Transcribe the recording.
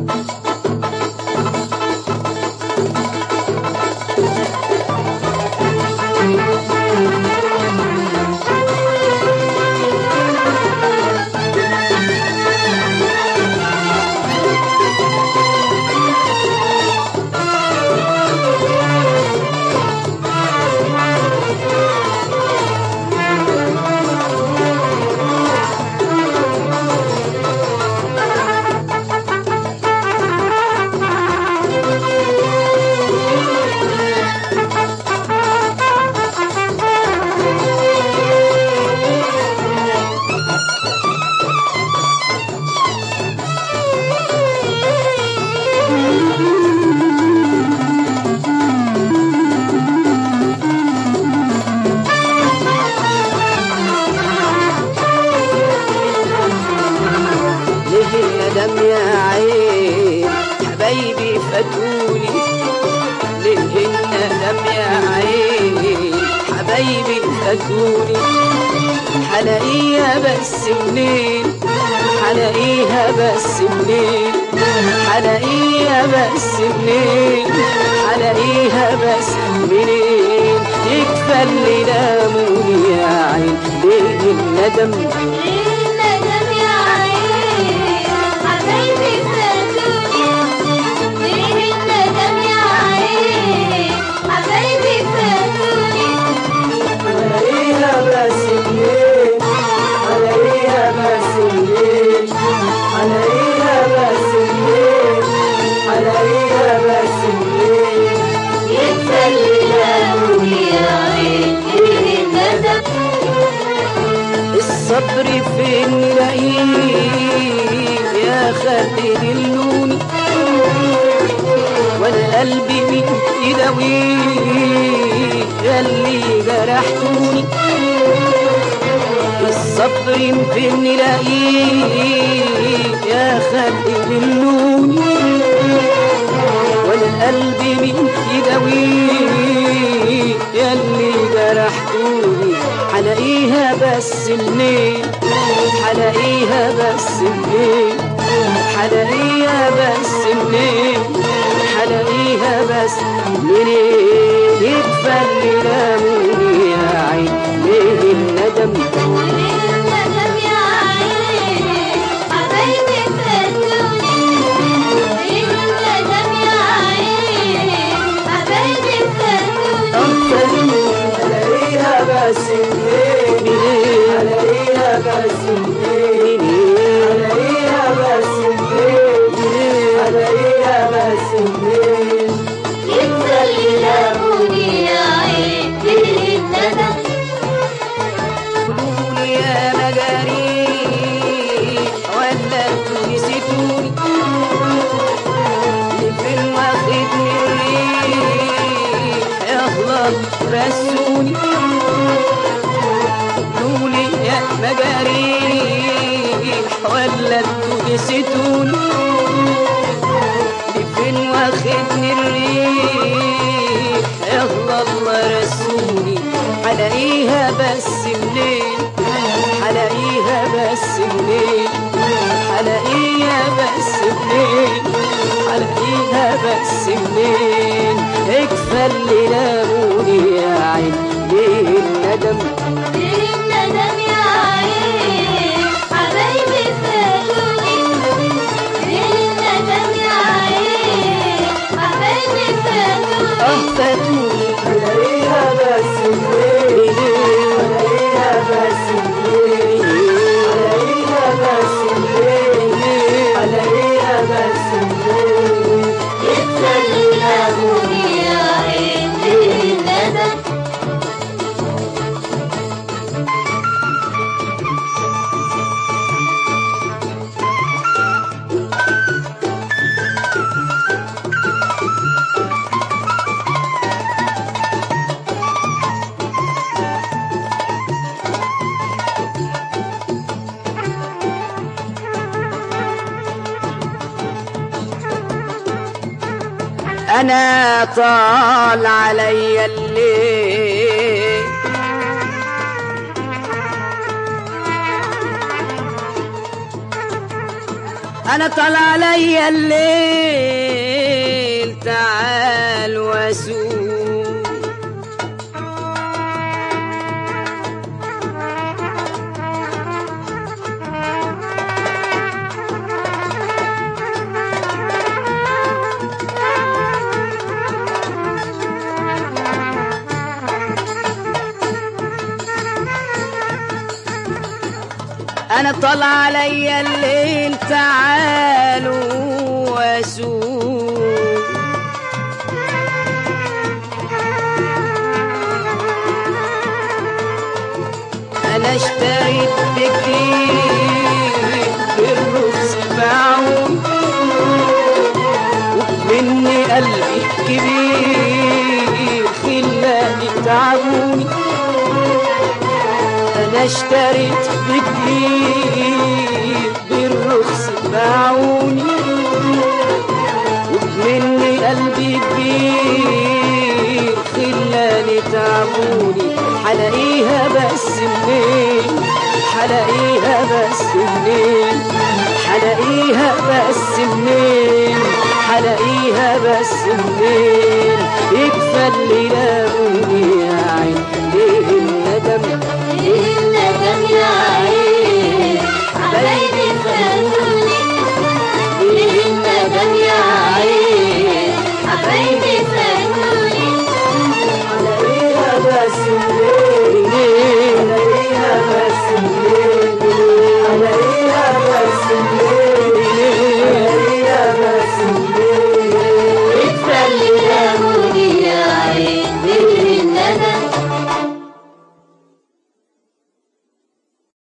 ليه الندم يا عين حبايبي فاتوني ليه الندم يا عين حبايبي فاتوني حلاقيها بس منين حلاقيها بس منين حلاقيها بس منين حلاقيها بس منين يكفى اللي لاموني يا عين ليه الندم الندم يا عين حبايبي فاتوني ليه الندم يا عين حبايبي فاتوني عليها بس منين عليها بس منين عليها بس منين عليها بس منين يكفى اللي لاموني يا عين ليه الندم الصبر فين نلاقيه يا خالد اللوني وانا قلبي مين يداويه ياللي جرحتوني الصبر فين نلاقيه يا خالد اللوني وانا قلبي مين يداويه ياللي جرحتوني حلاقيها بس منين حلاقيها بس منين حلاقيها بس منين حلاقيها بس منين يكفى اللي لاموني يا عين ليه الندم ليه الندم يا عين حبايبي فاتوني ليه الندم يا عين حبايبي فاتوني حلاقيها بس منين حلاقيها بس منين حلاقيها بس منين حلاقيها بس منين يكفى اللي لاموني يا عين ليه الندم قولولي يا مجاري ولا انتوا نسيتوني لفين واخدني الريح يلا رسوني قولولي يا مجاري ولا انتوا نسيتوني لفين واخدني الريح يلا الله رسوني حلاقيها بس منين حلاقيها بس منين حلاقيها بس منين حلاقيها بس منين اكفى اللي لاموني يا عين ليه الندم ليه الندم يا عين حبايبي فاتوني ليه الندم يا عين حبايبي فاتوني اه فاتوني حلاقيها بس منين حلاقيها بس منين حلاقيها بس منين حلاقيها بس منين يكفى اللي لاموني يا عين ليه الندم انا طال علي الليل انا طلع عليا الليل تعال واسوق انا طلع عليا الليل تعالوا واسوق انا اشتريت بكتير بالرخص باعون ومني قلبي كبير خلاني تعبوني انا اشتريت بكتير بالرخص باعوني ومني قلبي كبير خلاني تعبوني حلاقيها بس منين حلاقيها بس منين حلاقيها بس منين حلاقيها بس منين يكفى اللي لاقوني يا عين ليه الندم الندم يا عين علي